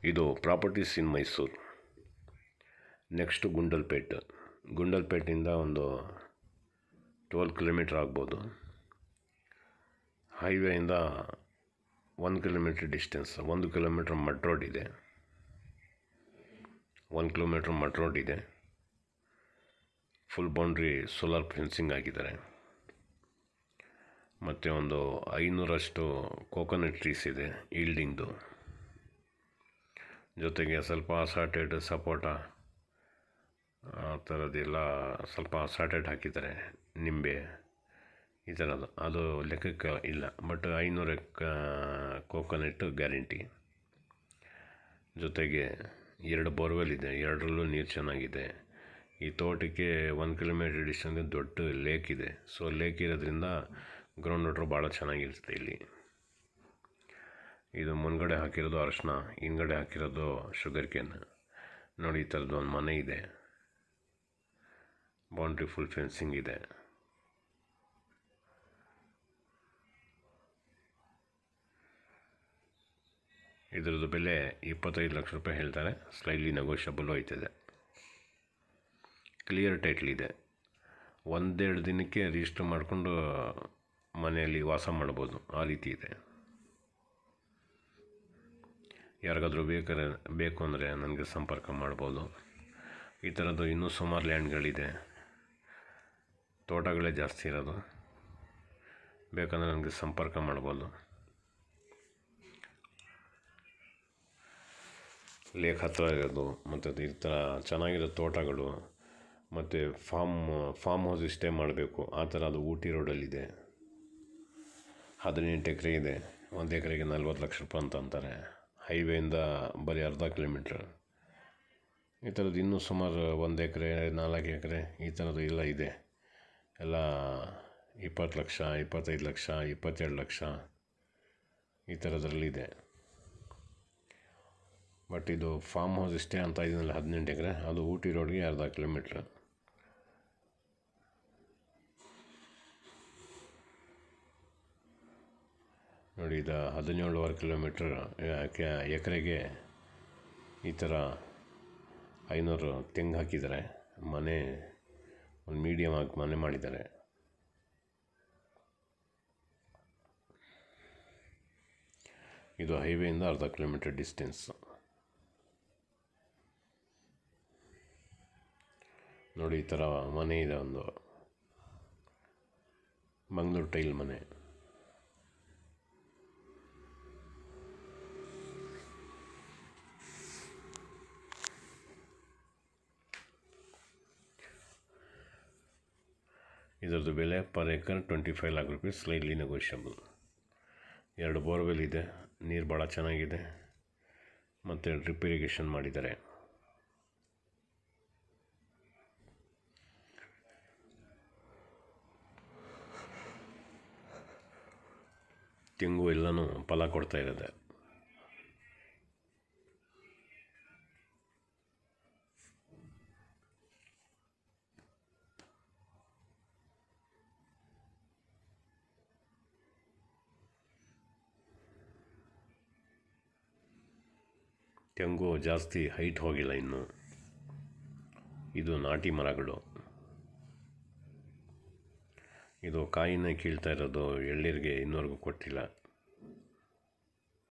ಇದು properties in Mysuru next Gundlupet ಗುಂಡಲ್ಪೇಟಿಂದ ಒಂದು ಟ್ವೆಲ್ ಕಿಲೋಮೀಟ್ರ್ ಆಗ್ಬೋದು ಹೈವೇಯಿಂದ ಒಂದು ಕಿಲೋಮೀಟ್ರ್ ಡಿಸ್ಟೆನ್ಸ್ ಒಂದು ಕಿಲೋಮೀಟ್ರ್ ಮಡ್ ರೋಡ್ ಇದೆ ಒಂದು ಕಿಲೋಮೀಟ್ರ್ ಮಡ್ ರೋಡ್ ಇದೆ ಫುಲ್ ಬೌಂಡ್ರಿ ಸೋಲಾರ್ ಫೆನ್ಸಿಂಗ್ ಆಗಿದ್ದಾರೆ ಮತ್ತು ಒಂದು ಐನೂರಷ್ಟು ಕೋಕೋನಟ್ ಟ್ರೀಸ್ ಇದೆ ಈಲ್ಡಿಂಗ್ದು ಜೊತೆಗೆ ಸ್ವಲ್ಪ ಅಸಾಟೆಡ್ ಸಪೋಟ ಆ ಥರದ್ದೆಲ್ಲ ಸ್ವಲ್ಪ ಅಸಾಟೆಡ್ ಹಾಕಿದ್ದಾರೆ ನಿಂಬೆ ಈ ಥರದ್ದು ಅದು ಲೆಕ್ಕಕ್ಕೆ ಇಲ್ಲ ಬಟ್ ಐನೂರು ಕೋಕೋನಟ್ ಗ್ಯಾರಂಟಿ ಜೊತೆಗೆ ಎರಡು ಬೋರ್ವೆಲ್ ಇದೆ ಎರಡರಲ್ಲೂ ನೀರು ಚೆನ್ನಾಗಿದೆ ಈ ತೋಟಕ್ಕೆ ಒಂದು ಕಿಲೋಮೀಟರ್ ಡಿಸ್ಟೆನ್ಸ್ ದೊಡ್ಡ ಲೇಕ್ ಇದೆ ಸೊ ಲೇಕ್ ಇರೋದ್ರಿಂದ ಗ್ರೌಂಡ್ ವಾಟ್ರ್ ಭಾಳ ಚೆನ್ನಾಗಿರುತ್ತೆ ಇಲ್ಲಿ ಇದು ಮುಂದ್ಗಡೆ ಹಾಕಿರೋದು ಅರಶಿನ ಹಿಂದ್ಗಡೆ ಹಾಕಿರೋದು ಶುಗರ್ ಕೇನ್ ನೋಡಿ ಈ ಥರದ್ದು ಒಂದು ಮನೆ ಇದೆ ಬೌಂಡ್ರಿ ಫುಲ್ ಫೆನ್ಸಿಂಗ್ ಇದೆ ಇದರದ್ದು ಬೆಲೆ ಇಪ್ಪತ್ತೈದು ಲಕ್ಷ ರೂಪಾಯಿ ಹೇಳ್ತಾರೆ ಸ್ಲೈಡ್ಲಿ ನೆಗೋಷಿಯಬಲ್ಲು ಆಯ್ತದೆ ಕ್ಲಿಯರ್ ಟೈಟ್ಲ್ ಇದೆ ಒಂದೆರಡು ದಿನಕ್ಕೆ ರಿಜಿಸ್ಟರ್ ಮಾಡಿಕೊಂಡು ಮನೆಯಲ್ಲಿ ವಾಸ ಮಾಡ್ಬೋದು ಆ ರೀತಿ ಇದೆ ಯಾರಿಗಾದ್ರೂ ಬೇಕಾದ್ರೆ ಬೇಕು ಅಂದರೆ ನನಗೆ ಸಂಪರ್ಕ ಮಾಡ್ಬೋದು ಈ ಥರದ್ದು ಇನ್ನೂ ಸುಮಾರು ಲ್ಯಾಂಡ್ಗಳಿದೆ ತೋಟಗಳೇ ಜಾಸ್ತಿ ಇರೋದು ಬೇಕಂದರೆ ನನಗೆ ಸಂಪರ್ಕ ಮಾಡ್ಬೋದು ಲೇಕ್ ಹತ್ತಿರ ಇರೋದು ಮತ್ತು ಈ ಥರ ಚೆನ್ನಾಗಿರೋ ತೋಟಗಳು ಮತ್ತು ಫಾರ್ಮ್ ಫಾರ್ಮ್ ಹೌಸ್ ಸ್ಟೇ ಮಾಡಬೇಕು ಆ ಥರ ಅದು ಊಟಿ ರೋಡಲ್ಲಿದೆ ಹದಿನೆಂಟು ಎಕರೆ ಇದೆ ಒಂದು ಎಕರೆಗೆ ನಲ್ವತ್ತು ಲಕ್ಷ ರೂಪಾಯಿ ಅಂತ ಅಂತಾರೆ ಹೈವೇಯಿಂದ ಬರೀ ಅರ್ಧ ಕಿಲೋಮೀಟ್ರ್ ಈ ಥರದ್ದು ಇನ್ನೂ ಸುಮಾರು ಒಂದು ಎಕರೆ ನಾಲ್ಕು ಎಕರೆ ಈ ಥರದ್ದು ಎಲ್ಲ ಇದೆ ಎಲ್ಲ ಇಪ್ಪತ್ತು ಲಕ್ಷ ಇಪ್ಪತ್ತೈದು ಲಕ್ಷ ಇಪ್ಪತ್ತೆರಡು ಲಕ್ಷ ಈ ಥರದ್ರಲ್ಲಿದೆ ಬಟ್ ಇದು ಫಾರ್ಮ್ ಹೌಸ್ ಇಷ್ಟೇ ಅಂತ ಇದನ್ನಲ್ಲ ಹದಿನೆಂಟು ಎಕರೆ ಅದು ಊಟಿ ರೋಡ್ಗೆ ಅರ್ಧ ಕಿಲೋಮೀಟ್ರ್ ನೋಡಿ ಇದು ಹದಿನೇಳುವರೆ ಕಿಲೋಮೀಟ್ರ್ ಎಕರೆಗೆ ಈ ಥರ ಐನೂರು ತೆಂಗು ಹಾಕಿದ್ದಾರೆ ಮನೆ ಒಂದು ಮೀಡಿಯಮ್ ಆಗಿ ಮನೆ ಮಾಡಿದ್ದಾರೆ ಇದು ಹೈವೇಯಿಂದ ಅರ್ಧ ಕಿಲೋಮೀಟರ್ ಡಿಸ್ಟೆನ್ಸ್ ನೋಡಿ ಈ ಥರ ಮನೆ ಇದೆ ಒಂದು ಮಂಗಳೂರು ಟೈಲ್ ಮನೆ ಇದರದ್ದು ಬೆಲೆ per acre twenty five lakh rupees slightly negotiable ಎರಡು ಬೋರ್ವೆಲ್ ಇದೆ ನೀರು ಭಾಳ ಚೆನ್ನಾಗಿದೆ ಮತ್ತು ಡ್ರಿಪ್ ಇರಿಗೇಷನ್ ಮಾಡಿದ್ದಾರೆ ತೆಂಗು ಎಲ್ಲನೂ ಫಲ ಕೊಡ್ತಾ ಇರೋದೆ ತೆಂಗು ಜಾಸ್ತಿ ಹೈಟ್ ಹೋಗಿಲ್ಲ ಇನ್ನು ಇದು ನಾಟಿ ಮರಗಳು ಇದು ಕಾಯಿನ ಕೀಳ್ತಾ ಇರೋದು ಎಳ್ಳೀರಿಗೆ ಇನ್ನೂವರೆಗೂ ಕೊಟ್ಟಿಲ್ಲ